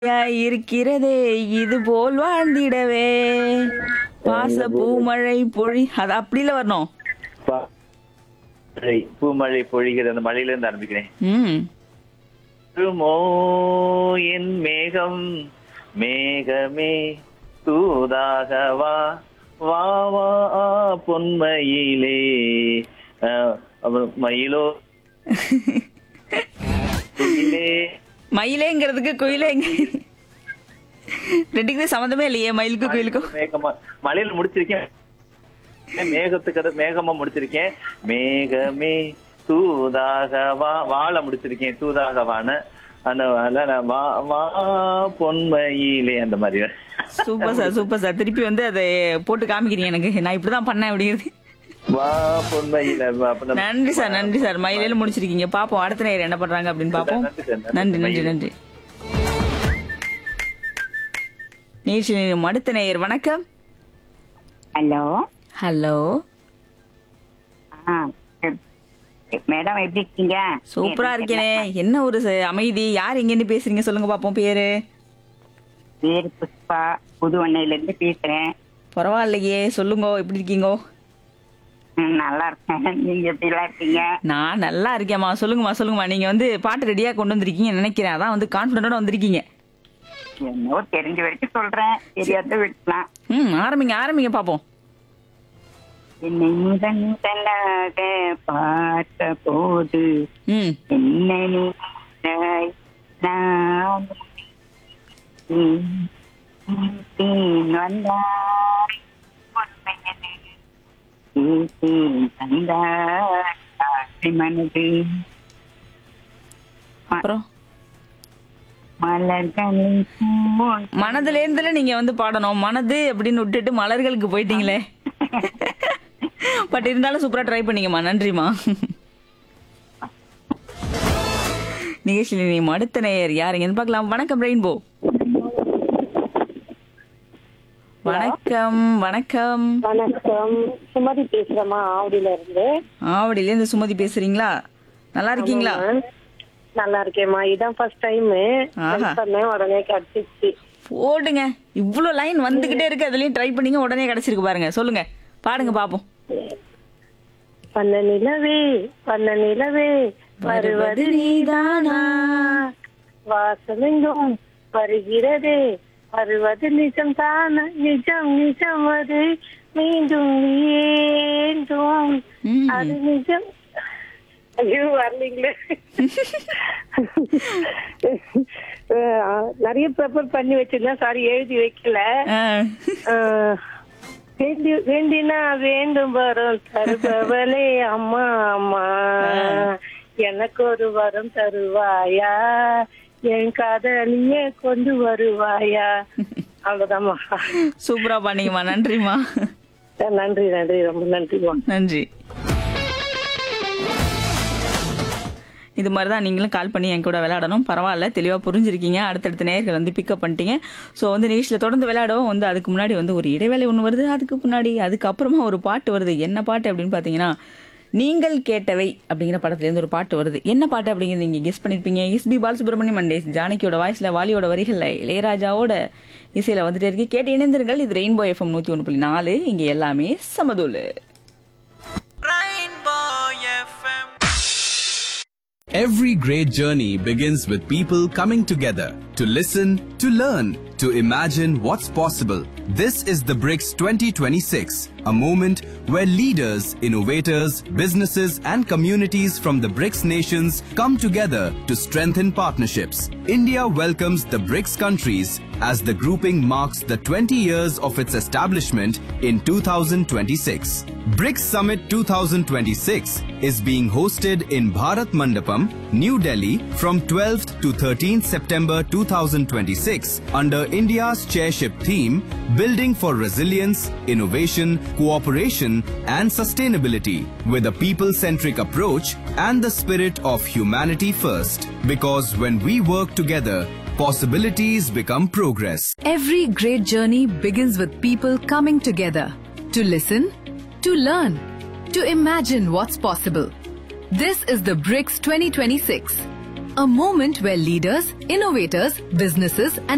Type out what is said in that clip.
இருக்கிறதே இது போல் வாழ்ந்திடவே பாச பூமழை பொழி அது அப்படில வரணும் பா- மழை, பூமழை பொழிகிற அந்த மழையில இருந்து ஆரம்பிக்கிறேன் ம் வருமோ என் மேகம் மேகமே தூதாக வா வா வா பொன்மயிலே அஹ், அப்புறம் மயிலோ குயிலே மயிலேங்கிறதுக்கு குயிலேங்க ரெண்டுக்குமே சம்மந்தமே இல்லையே மயிலுக்கு குயிலுக்கும் மேகமா மலையில முடிச்சிருக்கேன் மேகத்துக்கு மேகமா முடிச்சிருக்கேன் மேகமே தூதாக வா வாழ முடிச்சிருக்கேன் தூதாக வான அந்த அதனால நான் வா வா பொன்மையிலே அந்த மாதிரி சூப்பர் சார் சூப்பர் சார் திருப்பி வந்து அதை போட்டு காமிக்கிறீங்க எனக்கு நான் இப்படிதான் பண்ணேன் அப்படிங்கிறது வா பொன்மையில அப்ப நன்றி சார் நன்றி சார் மயிலேல முடிச்சிருக்கீங்க பாப்போம் அடுத்த நேரம் என்ன பண்றாங்க அப்படின்னு பாப்போம் நன்றி சார், நன்றி. நன்றி நன்றி நன்றி நீச்சல் அடுத்த நேயர் வணக்கம் ஹலோ ஹலோ ஆ மேடம் எப்படி இருக்கீங்க சூப்பரா இருக்கேனே என்ன ஒரு ச- அமைதி யார் எங்கேருந்து பேசுறீங்க சொல்லுங்க பாப்போம் பேரு பேரு புஷ்பா புதுவண்ணையில இருந்து பேசுறேன் பரவாயில்லையே சொல்லுங்க எப்படி இருக்கீங்க ம், நல்லா இருக்கேன் நீங்க எப்படி எல்லாம் இருக்கீங்க நான் நல்லா இருக்கேம்மா சொல்லுங்கம்மா சொல்லுங்கம்மா நீங்க வந்து பாட்டு ரெடியா கொண்டு வந்திருக்கீங்கன்னு நினைக்கிறேன் அதான் வந்து கான்பிடண்டோட வந்திருக்கீங்க என்னவோ தெரிஞ்ச வரைக்கும் சொல்றேன் தெரியாத விட்டுலாம் ம் ஆரம்பிங்க ஆரம்பிங்க பாப்போம் என்னை முதன் முதலாக பார்த்த போது ம் என்ன நினைத்தாய்? நான் தேன் வந்தாய் பொன்மையனே. தேன் தந்தாய் ஆசை மனது அப்புறம் மலர்களின் பூ- மனதுல இருந்துல நீங்க வந்து பாடணும் மனது அப்படின்னு விட்டுட்டு மலர்களுக்கு போயிட்டீங்களே பட் இருந்தாலும் சூப்பரா ட்ரை பண்ணீங்கம்மா நன்றிம்மா நிகழ்ச்சியில் நீ அடுத்த நேயர் யாருங்கன்னு பார்க்கலாம் வணக்கம் ரெயின்போ வணக்கம் வணக்கம் வணக்கம் சுமதி பேசுறேம்மா ஆவடியில இருந்து ஆவடியில இருந்து சுமதி பேசுறீங்களா நல்லா இருக்கீங்களா ஆமாம்மா. நல்லா இருக்கேம்மா இதான் ஃபர்ஸ்ட் டைம் ஆஹா. பண்ணேன் உடனே கிடைச்சிச்சு போடுங்க இவ்வளவு லைன் வந்துகிட்டே இருக்கு அதுலயும் ட்ரை பண்ணீங்க உடனே கிடைச்சிருக்கு பாருங்க சொல்லுங்க பாடுங்க பாப்போம் பண்ண நிலவே பண்ண நிலவே வருவது நீதானா வாசமெங்கும் வருகிறதே வருவது நிஜம் தான நிஜம் நிஜம் அது மீண்டும் வேண்டும் ம். அது நிஜம் ஐயோ வரலீங்களே அஹ், நிறைய ப்ரிப்பேர் பண்ணி வச்சிருந்தேன் சாரி எழுதி வைக்கல ஆ. அஹ், வேண்டி வேண்டினா வேண்டும் வரம் தருபவளே அம்மா அம்மா எனக்கு ஒரு வரம் தருவாயா என் காதலியே கொண்டு வருவாயா அவ்வளவுதாம்மா சூப்பரா பண்ணீங்கம்மா நன்றிம்மா நன்றி நன்றி ரொம்ப நன்றிமா நன்றி இது மாதிரி தான் நீங்களும் கால் பண்ணி என் கூட விளையாடணும் பரவாயில்ல தெளிவாக புரிஞ்சிருக்கீங்க அடுத்தடுத்த நேர்கள் வந்து பிக்கப் பண்ணிட்டீங்க ஸோ வந்து நிகழ்ச்சியில் தொடர்ந்து விளையாடவும் வந்து அதுக்கு முன்னாடி வந்து ஒரு இடைவேளை ஒன்று வருது அதுக்கு முன்னாடி அதுக்கப்புறமா ஒரு பாட்டு வருது என்ன பாட்டு அப்படின்னு பார்த்தீங்கன்னா நீங்கள் கேட்டவை அப்படிங்கிற படத்துலேருந்து ஒரு பாட்டு வருது என்ன பாட்டு அப்படிங்கிறது நீங்கள் கெஸ் பண்ணியிருப்பீங்க எஸ்பி பாலசுப்ரமணியம் அண்ட் எஸ் ஜானகியோட வாய்ஸில் வாலியோட வரிகளில் இளையராஜாவோட இசையில் வந்துட்டே இருக்கு கேட்டு இணைந்திருங்கள் இது ரெயின்போ எஃப்எம் நூற்றி ஒன்று புள்ளி நாலு இங்கே எல்லாமே சமதூள் Every great journey begins with people coming together to listen, to learn, to imagine what's possible. This is the BRICS 2026, a moment where leaders, innovators, businesses, and communities from the BRICS nations come together to strengthen partnerships. India welcomes the BRICS countries as the grouping marks the 20 years of its establishment in 2026. BRICS Summit 2026 is being hosted in Bharat Mandapam, New Delhi from 12th to 13th September 2026 under India's chairship theme Building for Resilience, Innovation, Cooperation and Sustainability with a people-centric approach and the spirit of humanity first. Because when we work together, possibilities become progress. Every great journey begins with people coming together to listen, to learn, to imagine what's possible. This is the BRICS 2026, a moment where leaders, innovators, businesses, and